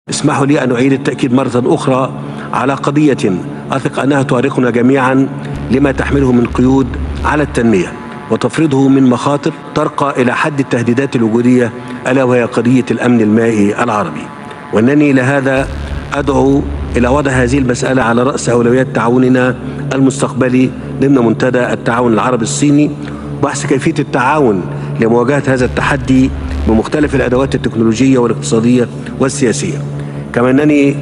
اسمحوا لي أن أعيد التأكيد مرة أخرى على قضية أثق أنها تؤرقنا جميعا لما تحمله من قيود على التنمية وتفرضه من مخاطر ترقى إلى حد التهديدات الوجودية ألا وهي قضية الأمن المائي العربي وأنني لهذا أدعو إلى وضع هذه المسألة على رأس أولويات تعاوننا المستقبلي ضمن منتدى التعاون العربي الصيني بحث كيفية التعاون لمواجهة هذا التحدي بمختلف الأدوات التكنولوجية والاقتصادية والسياسية كما أنني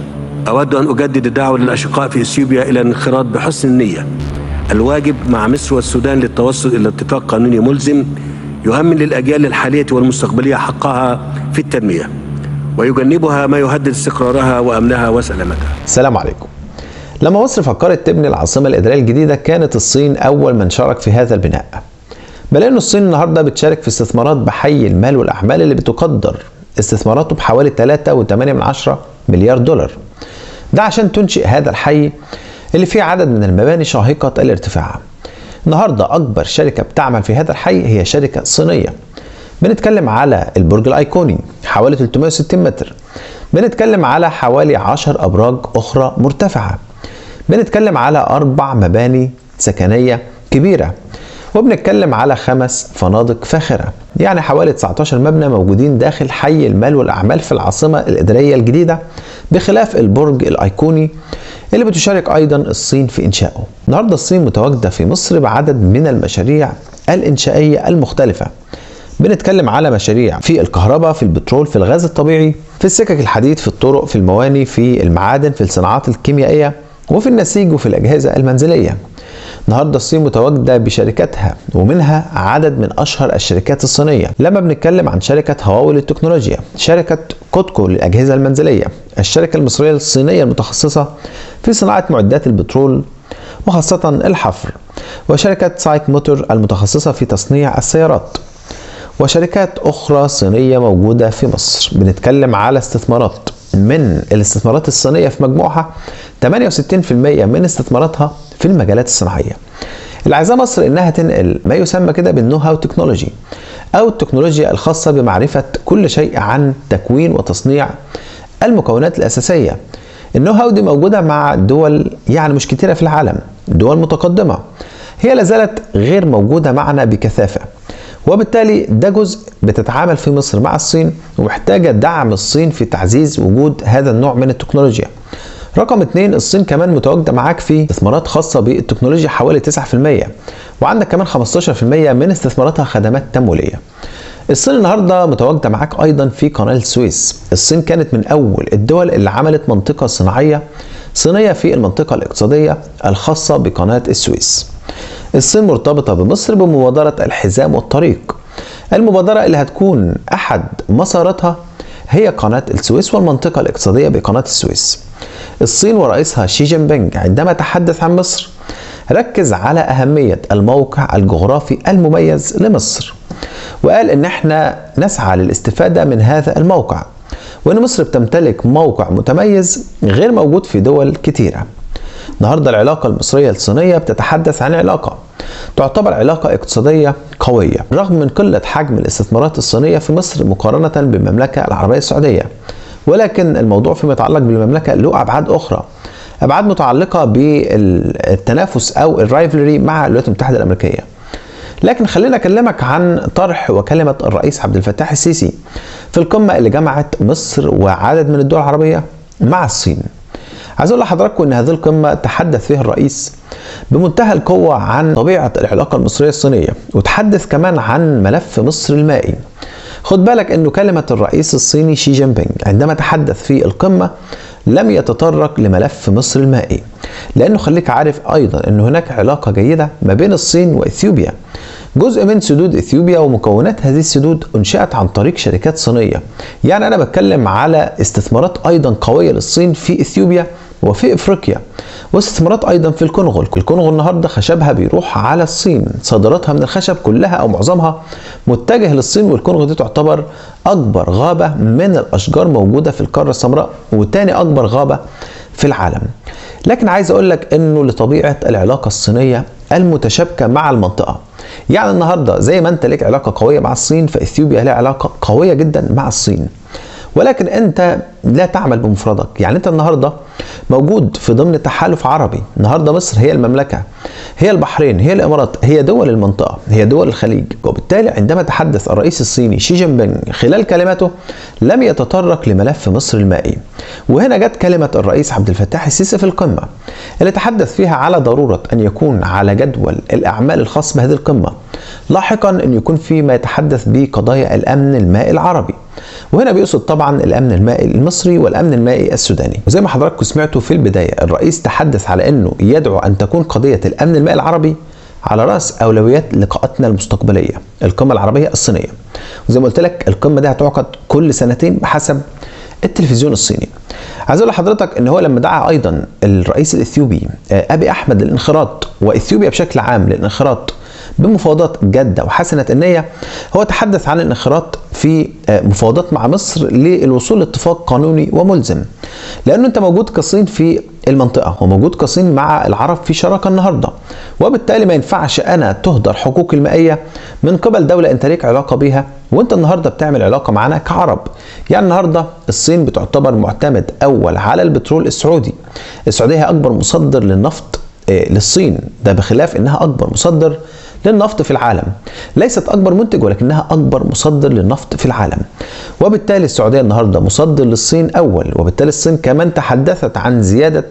أود أن أجدد الدعوة للأشقاء في إثيوبيا إلى الانخراط بحسن النية الواجب مع مصر والسودان للتوصل إلى اتفاق قانوني ملزم يؤمن للأجيال الحالية والمستقبلية حقها في التنمية ويجنبها ما يهدد استقرارها وأمنها وسلامتها السلام عليكم لما مصر فكرت تبني العاصمة الإدارية الجديدة كانت الصين أول من شارك في هذا البناء بل أن الصين النهاردة بتشارك في استثمارات بحي المال والأعمال اللي بتقدر استثماراته بحوالي 3.8 مليار دولار ده عشان تنشئ هذا الحي اللي فيه عدد من المباني شاهقة الارتفاع النهاردة أكبر شركة بتعمل في هذا الحي هي شركة صينية بنتكلم على البرج الأيقوني حوالي 360 متر بنتكلم على حوالي 10 أبراج أخرى مرتفعة بنتكلم على أربع مباني سكنية كبيرة وبنتكلم على خمس فنادق فاخرة يعني حوالي 19 مبنى موجودين داخل حي المال والأعمال في العاصمة الإدارية الجديدة بخلاف البرج الأيقوني اللي بتشارك أيضا الصين في إنشائه النهاردة الصين متواجدة في مصر بعدد من المشاريع الإنشائية المختلفة بنتكلم على مشاريع في الكهرباء في البترول في الغاز الطبيعي في السكك الحديد في الطرق في المواني في المعادن في الصناعات الكيميائية وفي النسيج وفي الأجهزة المنزلية النهارده الصين متواجده بشركاتها ومنها عدد من اشهر الشركات الصينيه لما بنتكلم عن شركه هواوي للتكنولوجيا شركه كوتكو للاجهزه المنزليه الشركه المصريه الصينيه المتخصصه في صناعه معدات البترول وخاصه الحفر وشركه سايك موتور المتخصصه في تصنيع السيارات وشركات اخرى صينيه موجوده في مصر بنتكلم على استثمارات من الاستثمارات الصينيه في مجموعها 68% من استثماراتها في المجالات الصناعيه. اللي عايزاه مصر انها تنقل ما يسمى كده بالنو هاو تكنولوجي او التكنولوجيا الخاصه بمعرفه كل شيء عن تكوين وتصنيع المكونات الاساسيه. النو هاو دي موجوده مع دول يعني مش كتيره في العالم، دول متقدمه. هي لازالت غير موجوده معنا بكثافه. وبالتالي ده جزء بتتعامل في مصر مع الصين ومحتاجة دعم الصين في تعزيز وجود هذا النوع من التكنولوجيا رقم اتنين الصين كمان متواجدة معاك في استثمارات خاصة بالتكنولوجيا حوالي 9% وعندك كمان 15% من استثماراتها خدمات تمويلية الصين النهارده متواجدة معاك أيضا في قناة السويس الصين كانت من أول الدول اللي عملت منطقة صناعية صينية في المنطقة الاقتصادية الخاصة بقناة السويس الصين مرتبطة بمصر بمبادرة الحزام والطريق المبادرة اللي هتكون أحد مساراتها هي قناة السويس والمنطقة الاقتصادية بقناة السويس الصين ورئيسها شي جين بينج عندما تحدث عن مصر ركز على أهمية الموقع الجغرافي المميز لمصر وقال إن احنا نسعى للاستفادة من هذا الموقع وإن مصر بتمتلك موقع متميز غير موجود في دول كتيرة النهارده العلاقة المصرية الصينية بتتحدث عن علاقة تعتبر علاقة اقتصادية قوية رغم من قلة حجم الاستثمارات الصينية في مصر مقارنة بالمملكة العربية السعودية ولكن الموضوع فيما يتعلق بالمملكة له أبعاد أخرى أبعاد متعلقة بالتنافس أو الرايفلري مع الولايات المتحدة الأمريكية لكن خلينا أكلمك عن طرح وكلمة الرئيس عبد الفتاح السيسي في القمة اللي جمعت مصر وعدد من الدول العربية مع الصين عايز اقول لحضراتكم ان هذه القمه تحدث فيها الرئيس بمنتهى القوه عن طبيعه العلاقه المصريه الصينيه وتحدث كمان عن ملف مصر المائي خد بالك انه كلمه الرئيس الصيني شي جين بينج عندما تحدث في القمه لم يتطرق لملف مصر المائي لانه خليك عارف ايضا ان هناك علاقه جيده ما بين الصين واثيوبيا جزء من سدود اثيوبيا ومكونات هذه السدود انشئت عن طريق شركات صينيه يعني انا بتكلم على استثمارات ايضا قويه للصين في اثيوبيا وفي افريقيا واستثمارات ايضا في الكونغو الكونغو النهارده خشبها بيروح على الصين صادراتها من الخشب كلها او معظمها متجه للصين والكونغو دي تعتبر اكبر غابه من الاشجار موجوده في القاره السمراء وتاني اكبر غابه في العالم لكن عايز اقول لك انه لطبيعه العلاقه الصينيه المتشابكه مع المنطقه يعني النهارده زي ما انت ليك علاقه قويه مع الصين فاثيوبيا لها علاقه قويه جدا مع الصين ولكن انت لا تعمل بمفردك يعني انت النهارده موجود في ضمن تحالف عربي النهارده مصر هي المملكه هي البحرين هي الامارات هي دول المنطقه هي دول الخليج وبالتالي عندما تحدث الرئيس الصيني شي جين بينغ خلال كلمته لم يتطرق لملف مصر المائي وهنا جت كلمه الرئيس عبد الفتاح السيسي في القمه اللي تحدث فيها على ضروره ان يكون على جدول الاعمال الخاص بهذه القمه لاحقا ان يكون في ما يتحدث بقضايا الامن المائي العربي وهنا بيقصد طبعا الامن المائي المصري والامن المائي السوداني وزي ما حضراتكم سمعتوا في البدايه الرئيس تحدث على انه يدعو ان تكون قضيه الامن المائي العربي على راس اولويات لقاءاتنا المستقبليه القمه العربيه الصينيه وزي ما قلت لك القمه دي هتعقد كل سنتين بحسب التلفزيون الصيني عايز اقول لحضرتك ان هو لما دعا ايضا الرئيس الاثيوبي ابي احمد للانخراط واثيوبيا بشكل عام للانخراط بمفاوضات جادة وحسنة النية هو تحدث عن الانخراط في مفاوضات مع مصر للوصول لاتفاق قانوني وملزم لأنه أنت موجود كصين في المنطقة وموجود كصين مع العرب في شراكة النهاردة وبالتالي ما ينفعش أنا تهدر حقوقي المائية من قبل دولة أنت ليك علاقة بيها وأنت النهاردة بتعمل علاقة معنا كعرب يعني النهاردة الصين بتعتبر معتمد أول على البترول السعودي السعودية أكبر مصدر للنفط للصين ده بخلاف أنها أكبر مصدر للنفط في العالم ليست أكبر منتج ولكنها أكبر مصدر للنفط في العالم وبالتالي السعودية النهاردة مصدر للصين أول وبالتالي الصين كمان تحدثت عن زيادة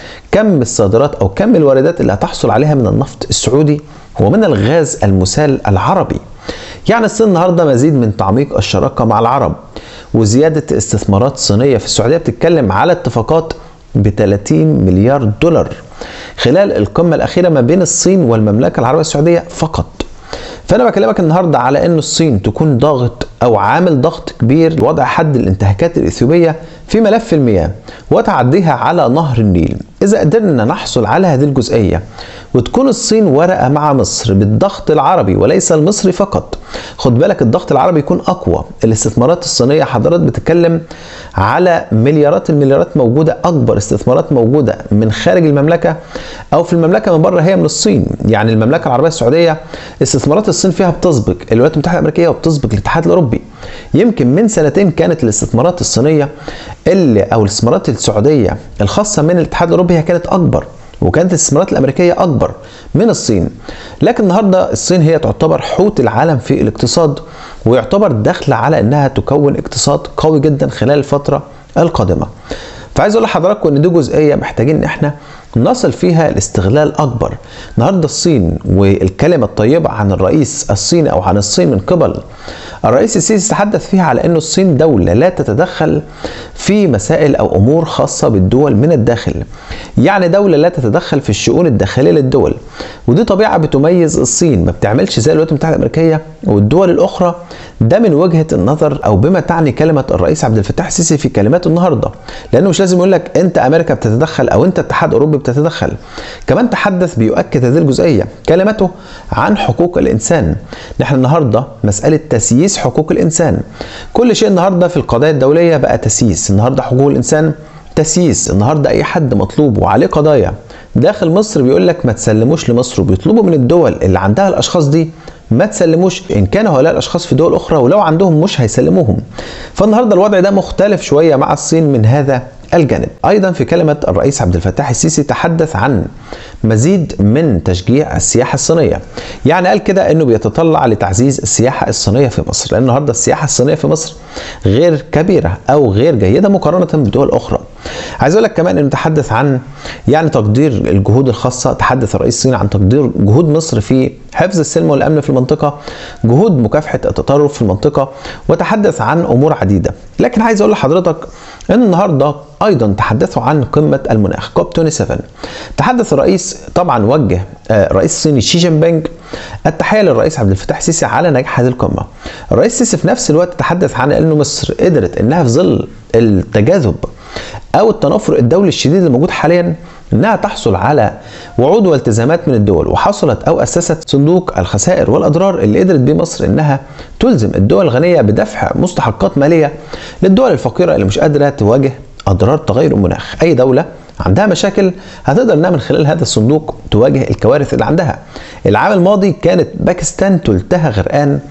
كم الصادرات أو كم الواردات اللي هتحصل عليها من النفط السعودي ومن الغاز المسال العربي يعني الصين النهاردة مزيد من تعميق الشراكة مع العرب وزيادة استثمارات صينية في السعودية بتتكلم على اتفاقات ب 30 مليار دولار خلال القمة الأخيرة ما بين الصين والمملكة العربية السعودية فقط فأنا بكلمك النهاردة على أن الصين تكون ضاغط أو عامل ضغط كبير لوضع حد الانتهاكات الإثيوبية في ملف المياه وتعديها على نهر النيل إذا قدرنا نحصل على هذه الجزئية وتكون الصين ورقة مع مصر بالضغط العربي وليس المصري فقط خد بالك الضغط العربي يكون أقوى الاستثمارات الصينية حضرتك بتتكلم على مليارات المليارات موجودة أكبر استثمارات موجودة من خارج المملكة أو في المملكة من بره هي من الصين يعني المملكة العربية السعودية استثمارات الصين فيها بتسبق الولايات المتحدة الأمريكية وبتسبق الاتحاد الأوروبي يمكن من سنتين كانت الاستثمارات الصينية اللي أو الاستثمارات السعودية الخاصة من الاتحاد الأوروبي هي كانت أكبر وكانت الاستثمارات الامريكيه اكبر من الصين لكن النهارده الصين هي تعتبر حوت العالم في الاقتصاد ويعتبر داخله على انها تكون اقتصاد قوي جدا خلال الفتره القادمه فعايز اقول لحضراتكم ان دي جزئيه محتاجين ان احنا نصل فيها لاستغلال اكبر النهارده الصين والكلمه الطيبه عن الرئيس الصيني او عن الصين من قبل الرئيس السيسي تحدث فيها على أن الصين دولة لا تتدخل في مسائل أو أمور خاصة بالدول من الداخل يعني دولة لا تتدخل في الشؤون الداخلية للدول ودي طبيعة بتميز الصين ما بتعملش زي الولايات المتحدة الأمريكية والدول الأخرى ده من وجهة النظر أو بما تعني كلمة الرئيس عبد الفتاح السيسي في كلماته النهاردة لأنه مش لازم يقول لك أنت أمريكا بتتدخل أو أنت اتحاد أوروبي بتتدخل كمان تحدث بيؤكد هذه الجزئية كلمته عن حقوق الإنسان نحن النهاردة مسألة تسييس حقوق الإنسان كل شيء النهاردة في القضايا الدولية بقى تسييس النهاردة حقوق الإنسان تسييس النهاردة أي حد مطلوب وعليه قضايا داخل مصر بيقول لك ما تسلموش لمصر وبيطلبوا من الدول اللي عندها الأشخاص دي ما تسلموش ان كانوا هؤلاء الاشخاص في دول اخرى ولو عندهم مش هيسلموهم فالنهارده الوضع ده مختلف شويه مع الصين من هذا الجانب ايضا في كلمه الرئيس عبد الفتاح السيسي تحدث عن مزيد من تشجيع السياحه الصينيه يعني قال كده انه بيتطلع لتعزيز السياحه الصينيه في مصر لان النهارده السياحه الصينيه في مصر غير كبيره او غير جيده مقارنه بدول اخرى عايز اقول لك كمان انه تحدث عن يعني تقدير الجهود الخاصه تحدث الرئيس الصيني عن تقدير جهود مصر في حفظ السلم والامن في المنطقه جهود مكافحه التطرف في المنطقه وتحدث عن امور عديده لكن عايز اقول لحضرتك ان النهارده ايضا تحدثوا عن قمه المناخ كوب 27 تحدث الرئيس طبعا وجه الرئيس الصيني شي جين بينج التحيه للرئيس عبد الفتاح السيسي على نجاح هذه القمه الرئيس السيسي في نفس الوقت تحدث عن انه مصر قدرت انها في ظل التجاذب او التنافر الدولي الشديد الموجود حاليا انها تحصل على وعود والتزامات من الدول وحصلت او اسست صندوق الخسائر والاضرار اللي قدرت بيه مصر انها تلزم الدول الغنيه بدفع مستحقات ماليه للدول الفقيره اللي مش قادره تواجه اضرار تغير المناخ اي دوله عندها مشاكل هتقدر انها من خلال هذا الصندوق تواجه الكوارث اللي عندها العام الماضي كانت باكستان تلتها غرقان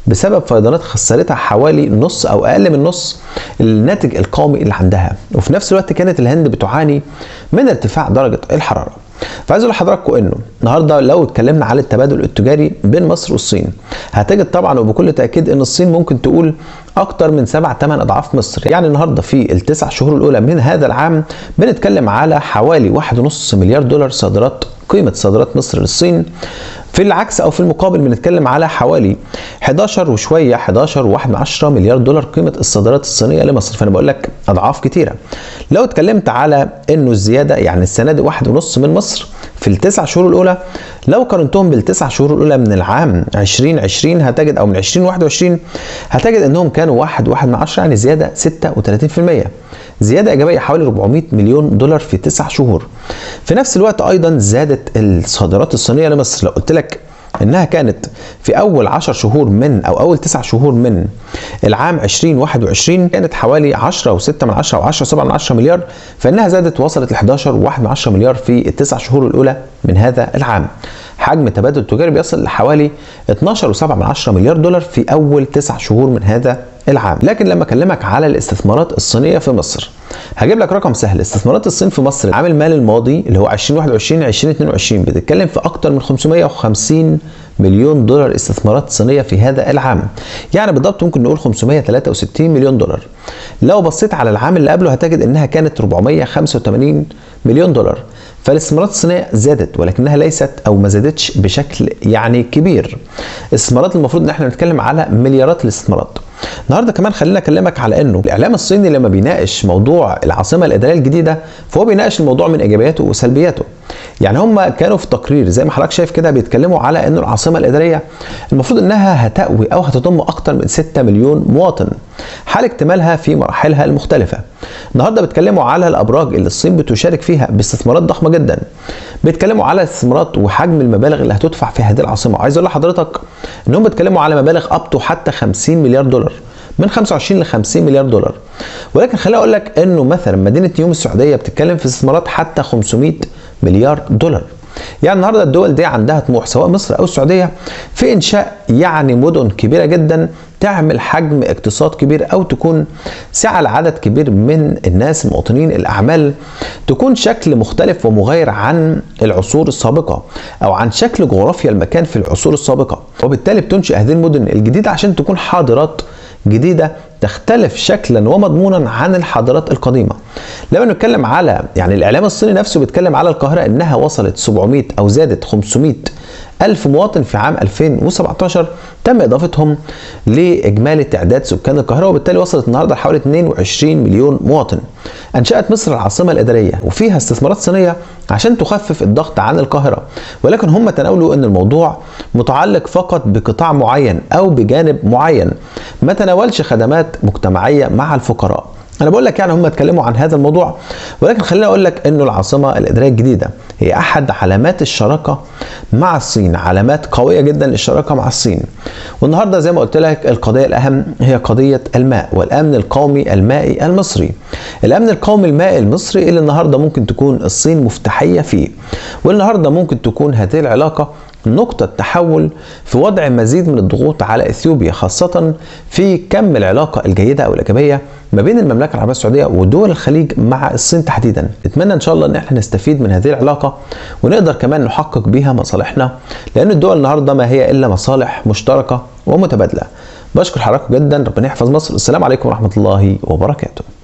بسبب فيضانات خسرتها حوالي نص او اقل من نص الناتج القومي اللي عندها وفي نفس الوقت كانت الهند بتعاني من ارتفاع درجه الحراره فعايز اقول لحضراتكم انه النهارده لو اتكلمنا على التبادل التجاري بين مصر والصين هتجد طبعا وبكل تاكيد ان الصين ممكن تقول اكتر من سبع ثمان اضعاف مصر يعني النهارده في التسع شهور الاولى من هذا العام بنتكلم على حوالي واحد ونص مليار دولار صادرات قيمه صادرات مصر للصين في العكس او في المقابل بنتكلم على حوالي 11 وشويه 11 و1 من 10 مليار دولار قيمه الصادرات الصينيه لمصر فانا بقول لك اضعاف كتيره لو اتكلمت على انه الزياده يعني السنه دي واحد ونص من مصر في التسع شهور الاولى لو قارنتهم بالتسع شهور الاولى من العام 2020 هتجد او من 2021 هتجد انهم كانوا واحد واحد من 10 يعني زياده 36% زيادة إيجابية حوالي 400 مليون دولار في تسع شهور. في نفس الوقت أيضا زادت الصادرات الصينية لمصر، لو قلت لك انها كانت في اول 10 شهور من او اول 9 شهور من العام 2021 كانت حوالي 10 و6 من 10 او 10 7 من 10 مليار فانها زادت وصلت ل 11 و1 من 10 مليار في التسع شهور الاولى من هذا العام. حجم التبادل التجاري بيصل لحوالي 12 و7 من 10 مليار دولار في اول 9 شهور من هذا العام لكن لما اكلمك على الاستثمارات الصينيه في مصر هجيب لك رقم سهل استثمارات الصين في مصر العام المالي الماضي اللي هو 2021 2022 بتتكلم في اكتر من 550 مليون دولار استثمارات صينيه في هذا العام يعني بالضبط ممكن نقول 563 مليون دولار لو بصيت على العام اللي قبله هتجد انها كانت 485 مليون دولار فالاستثمارات الصينيه زادت ولكنها ليست او ما زادتش بشكل يعني كبير الاستثمارات المفروض ان احنا نتكلم على مليارات الاستثمارات النهارده كمان خلينا اكلمك على انه الاعلام الصيني لما بيناقش موضوع العاصمه الاداريه الجديده فهو بيناقش الموضوع من ايجابياته وسلبياته يعني هم كانوا في تقرير زي ما حضرتك شايف كده بيتكلموا على انه العاصمه الاداريه المفروض انها هتأوي او هتضم اكتر من 6 مليون مواطن حال اكتمالها في مراحلها المختلفه النهارده بيتكلموا على الابراج اللي الصين بتشارك فيها باستثمارات ضخمه جدا بيتكلموا على الاستثمارات وحجم المبالغ اللي هتدفع في هذه العاصمه عايز اقول لحضرتك انهم بيتكلموا على مبالغ اب حتى 50 مليار دولار من 25 ل 50 مليار دولار ولكن خليني اقول لك انه مثلا مدينه نيوم السعوديه بتتكلم في استثمارات حتى 500 مليار دولار يعني النهارده الدول دي عندها طموح سواء مصر او السعوديه في انشاء يعني مدن كبيره جدا تعمل حجم اقتصاد كبير او تكون سعى لعدد كبير من الناس المواطنين الاعمال تكون شكل مختلف ومغاير عن العصور السابقه او عن شكل جغرافيا المكان في العصور السابقه وبالتالي بتنشئ هذه المدن الجديده عشان تكون حاضرات جديده تختلف شكلا ومضمونا عن الحضارات القديمه. لما نتكلم على يعني الاعلام الصيني نفسه بيتكلم على القاهره انها وصلت 700 او زادت 500 ألف مواطن في عام 2017 تم إضافتهم لإجمالي تعداد سكان القاهرة وبالتالي وصلت النهاردة لحوالي 22 مليون مواطن أنشأت مصر العاصمة الإدارية وفيها استثمارات صينية عشان تخفف الضغط عن القاهرة ولكن هم تناولوا أن الموضوع متعلق فقط بقطاع معين أو بجانب معين ما تناولش خدمات مجتمعية مع الفقراء انا بقول لك يعني هم اتكلموا عن هذا الموضوع ولكن خليني اقول لك انه العاصمه الاداريه الجديده هي احد علامات الشراكه مع الصين علامات قويه جدا للشراكه مع الصين والنهارده زي ما قلت لك القضيه الاهم هي قضيه الماء والامن القومي المائي المصري الامن القومي المائي المصري اللي النهارده ممكن تكون الصين مفتاحيه فيه والنهارده ممكن تكون هذه العلاقه نقطة تحول في وضع مزيد من الضغوط على اثيوبيا خاصة في كم العلاقة الجيدة او الايجابية ما بين المملكة العربية السعودية ودول الخليج مع الصين تحديدا نتمنى ان شاء الله ان احنا نستفيد من هذه العلاقة ونقدر كمان نحقق بيها مصالحنا لان الدول النهاردة ما هي الا مصالح مشتركة ومتبادلة بشكر حضراتكم جدا ربنا يحفظ مصر السلام عليكم ورحمة الله وبركاته